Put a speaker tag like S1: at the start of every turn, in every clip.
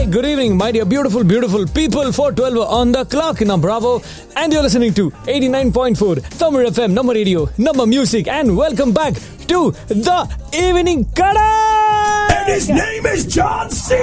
S1: Hey, good evening, my dear beautiful, beautiful people. 412 on the clock in Bravo, and you're listening to 89.4 Tamil FM, number radio, number music, and welcome back to the evening kada.
S2: And his name is John C.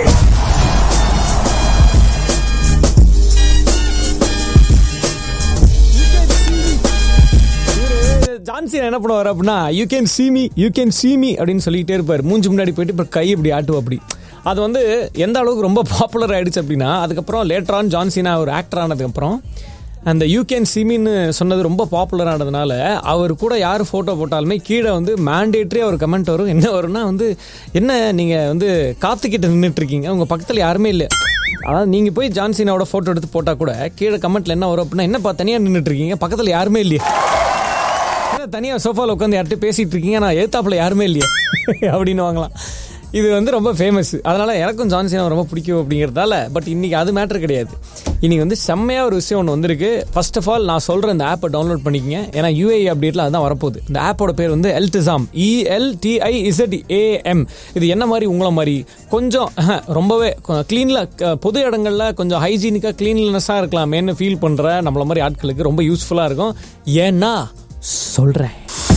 S1: Johnson என்ன பண்ணுவார் அப்படின்னா you can see me you can see me அப்படின்னு சொல்லிட்டே இருப்பார் மூஞ்சி முன்னாடி போயிட்டு இப்போ கை இப்படி ஆட்டுவா அப்படி அது வந்து எந்த அளவுக்கு ரொம்ப பாப்புலர் ஆயிடுச்சு அப்படின்னா அதுக்கப்புறம் லேட்டரான் ஜான்சினா ஒரு ஆக்டர் ஆனதுக்கப்புறம் அந்த யூ கேன் சிமின்னு சொன்னது ரொம்ப பாப்புலர் ஆனதுனால அவர் கூட யார் ஃபோட்டோ போட்டாலுமே கீழே வந்து மேண்டேட்ரி அவர் கமெண்ட் வரும் என்ன வரும்னா வந்து என்ன நீங்கள் வந்து காத்துக்கிட்ட நின்றுட்டு இருக்கீங்க உங்கள் பக்கத்தில் யாருமே இல்லை அதாவது நீங்கள் போய் ஜான்சினாவோட ஃபோட்டோ எடுத்து போட்டால் கூட கீழே கமெண்ட்டில் என்ன வரும் அப்படின்னா என்னப்பா தனியாக நின்றுட்டு இருக்கீங்க பக்கத்தில் யாருமே இல்லையே என்ன தனியாக சோஃபாவில் உட்காந்து யார்கிட்ட பேசிட்டு இருக்கீங்க நான் எதிர்த்தாப்புல யாருமே இல்லையே அப்படின்னு வாங்கலாம் இது வந்து ரொம்ப ஃபேமஸ் அதனால எனக்கும் ஜான்சினா ரொம்ப பிடிக்கும் அப்படிங்கிறதால பட் இன்னைக்கு அது மேட்டர் கிடையாது இன்னைக்கு வந்து செம்மையாக ஒரு விஷயம் ஒன்று வந்திருக்கு ஃபர்ஸ்ட் ஆஃப் ஆல் நான் சொல்கிற இந்த ஆப்பை டவுன்லோட் பண்ணிக்கங்க ஏன்னா யூஏ அப்டேட்டில் அதுதான் வரப்போகுது இந்த ஆப்போட பேர் வந்து எல்டிசாம் இஎல்டிஐ இசட் ஏஎம் இது என்ன மாதிரி உங்களை மாதிரி கொஞ்சம் அஹ், ரொம்பவே க்ளீனில் பொது இடங்களில் கொஞ்சம் ஹைஜீனிக்காக க்ளீன்லெஸ்ஸாக இருக்கலாமேன்னு ஃபீல் பண்ணுற நம்மள மாதிரி ஆட்களுக்கு ரொம்ப யூஸ்ஃபுல்லாக இருக்கும் ஏன்னா சொல்கிறேன்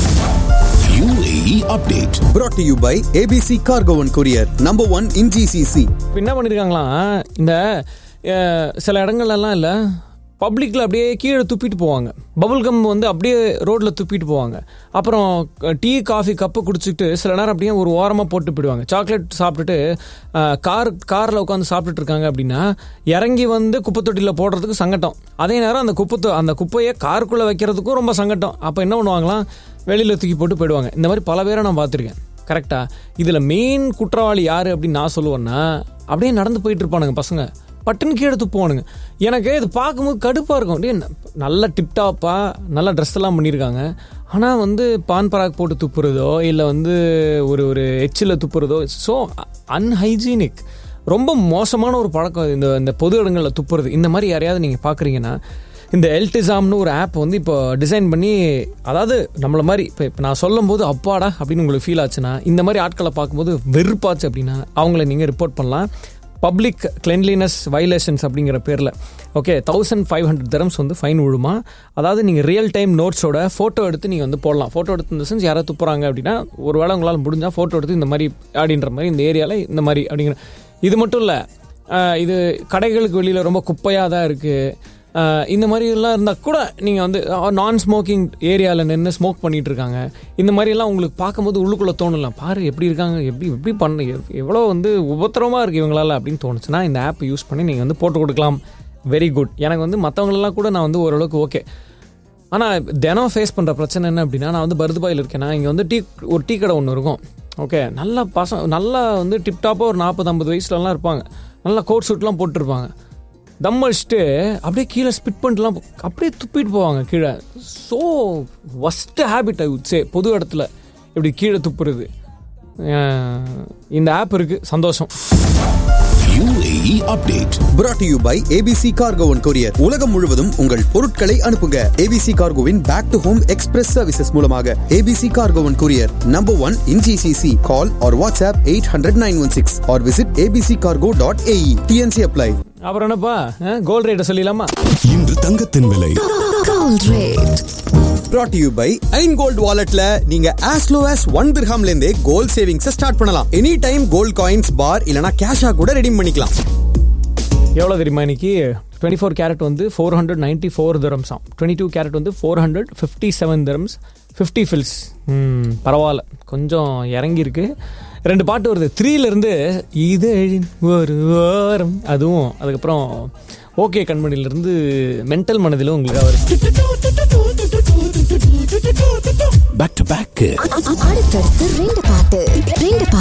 S2: UAE update.
S3: brought to you by ABC Cargo and Courier, number one in GCC.
S1: இப்போ என்ன பண்ணியிருக்காங்களாம் இந்த அஹ், சில இடங்கள்லாம் இல்லை பப்ளிக்கில் அப்படியே கீழே துப்பிட்டு போவாங்க பபுள் கம் வந்து அப்படியே ரோட்டில் துப்பிட்டு போவாங்க அப்புறம் டீ காஃபி கப்பு குடிச்சிட்டு சில நேரம் அப்படியே ஒரு ஓரமாக போட்டு போயிடுவாங்க சாக்லேட் சாப்பிட்டுட்டு அஹ், கார் காரில் உட்காந்து சாப்பிட்டுட்டு இருக்காங்க அப்படின்னா இறங்கி வந்து குப்பை தொட்டியில் போடுறதுக்கு சங்கட்டம் அதே நேரம் அந்த குப்பை தொ- அந்த குப்பையை காருக்குள்ளே வைக்கிறதுக்கும் ரொம்ப சங்கட்டம் அப்போ என்ன பண்ணுவாங்களாம் வெளியில் தூக்கி போட்டு போயிடுவாங்க இந்த மாதிரி பல பேரை நான் பார்த்துருக்கேன் கரெக்டா இதில் மெயின் குற்றவாளி யார் அப்படின்னு நான் சொல்லுவேன்னா அப்படியே நடந்து போயிட்டு இருப்பானுங்க பசங்க பட்டுன்னு கீழே துப்புவானுங்க எனக்கு இது பார்க்கும்போது கடுப்பாக இருக்கும் டேய், ந- நல்ல டிப்டாப்பாக நல்ல ட்ரெஸ் எல்லாம் பண்ணியிருக்காங்க ஆனால் வந்து பான் பராக் போட்டு துப்புறதோ இல்லை வந்து ஒரு ஒரு எச்சில் துப்புறதோ ஸோ அன்ஹைஜீனிக் ரொம்ப மோசமான ஒரு பழக்கம் இது. இந்த இந்த பொது இடங்களில் துப்புறது இந்த மாதிரி யாரையாவது நீங்கள் பார்க்குறீங்கன்னா இந்த எல்டிசாம்னு ஒரு ஆப் வந்து இப்போ டிசைன் பண்ணி அதாவது நம்மள மாதிரி இப்போ இப்போ நான் சொல்லும் போது அப்பாடா அப்படின்னு உங்களுக்கு ஃபீல் ஆச்சுன்னா இந்த மாதிரி ஆட்களை பார்க்கும்போது வெறுப்பாச்சு அப்படின்னா அவங்கள நீங்கள் ரிப்போர்ட் பண்ணலாம் பப்ளிக் கிளென்லினஸ் வயலேஷன்ஸ் அப்படிங்கிற பேரில் okay thousand five hundred dirhams வந்து ஃபைன் விழுமா அதாவது நீங்கள் ரியல் டைம் நோட்ஸோட ஃபோட்டோ எடுத்து நீங்கள் வந்து போடலாம் ஃபோட்டோ எடுத்து இந்த சென்ஸ் யாராவது துப்புறாங்க அப்படின்னா ஒரு வேளை உங்களால் முடிஞ்சால் ஃபோட்டோ எடுத்து இந்த மாதிரி அப்படின்ற மாதிரி இந்த ஏரியாவில் இந்த மாதிரி அப்படிங்கிற இது மட்டும் இல்லை இது கடைகளுக்கு வெளியில் ரொம்ப குப்பையாக தான் இருக்குது ஆஹ் இந்த மாதிரி எல்லாம் இருந்தால் கூட நீங்கள் வந்து நான் ஸ்மோக்கிங் ஏரியாவில் நின்று ஸ்மோக் பண்ணிட்டு இருக்காங்க இந்த மாதிரி எல்லாம் உங்களுக்கு பார்க்கும்போது உள்ளுக்குள்ளே தோணலாம் பாரு எப்படி இருக்காங்க எப்படி எப்படி பண்ண எவ்- எவ்வளோ வந்து உபத்திரமாக இருக்குது இவங்களால அப்படின்னு தோணுச்சுன்னா இந்த ஆப் யூஸ் பண்ணி நீங்கள் வந்து போட்டு கொடுக்கலாம் வெரி குட் எனக்கு வந்து மற்றவங்களெல்லாம் கூட நான் வந்து ஓரளவுக்கு ஓகே ஆனால் தினம் ஃபேஸ் பண்ணுற பிரச்சனை என்ன அப்படின்னா நான் வந்து பருதுபாயில் இருக்கேன்னா இங்கே வந்து டீ ஒரு டீ கடை ஒன்று இருக்கும் ஓகே நல்லா பசங்க நல்லா வந்து டிப்டாப்பாக ஒரு நாற்பது ஐம்பது வயசுலலாம் இருப்பாங்க நல்லா கோட் சூட்லாம் போட்டிருப்பாங்க தம் அடிச்சுட்டு அப்படியே கீழே ஸ்பிட் பண்ணிட்டுலாம் அப்படியே துப்பிட்டு போவாங்க கீழே so worst habit I would say பொது இடத்துல இப்படி கீழே துப்புறது அஹ் இந்த ஆப் இருக்குது சந்தோஷம்
S2: UAE update.
S3: brought to you by ABC Cargo and Courier. உலகம் முழுவதும் உங்கள் பொருட்களை அனுப்புங்க ABC Cargoவின் back to home express services மூலமாக ABC Cargo and Courier, number one in GCC. Call or WhatsApp 800-916 or visit abccargo.ae. TNC apply.
S1: அப்புறம் என்னப்பா gold ரேட்டை சொல்லிடலாமா
S2: இன்று தங்கத்தின் விலை
S4: Gold rate.
S3: brought to you by ஐன் கோல்ட் வாலெட்ல நீங்க as low as ஒன் திர்ஹாம்ல இருந்தே கோல்ட் சேவிங்ஸ் ஸ்டார்ட் பண்ணலாம் any time gold coins bar இல்லனா கேஷா கூட ரெடீம் பண்ணிக்கலாம்
S1: எவ்வளோ தெரியுமா இன்னைக்கு டுவெண்ட்டி ஃபோர் கேரட் வந்து ஃபோர் ஹண்ட்ரட் நைன்ட்டி ஃபோர் தரம்ஸாம் டுவெண்ட்டி டூ கேரட் வந்து four hundred fifty seven dirhams fifty fils பரவாயில்ல கொஞ்சம் இறங்கியிருக்கு ரெண்டு பாட்டு வருது த்ரீலேருந்து இதழின் ஒரு வாரம் அதுவும் அதுக்கப்புறம் ஓகே கண்மணிலேருந்து மென்டல் மனதிலும் உங்களுக்கு வருது
S2: back to back
S4: அடுத்தடுத்து ரெண்டு பாட்டு ரெண்டு பாட்டு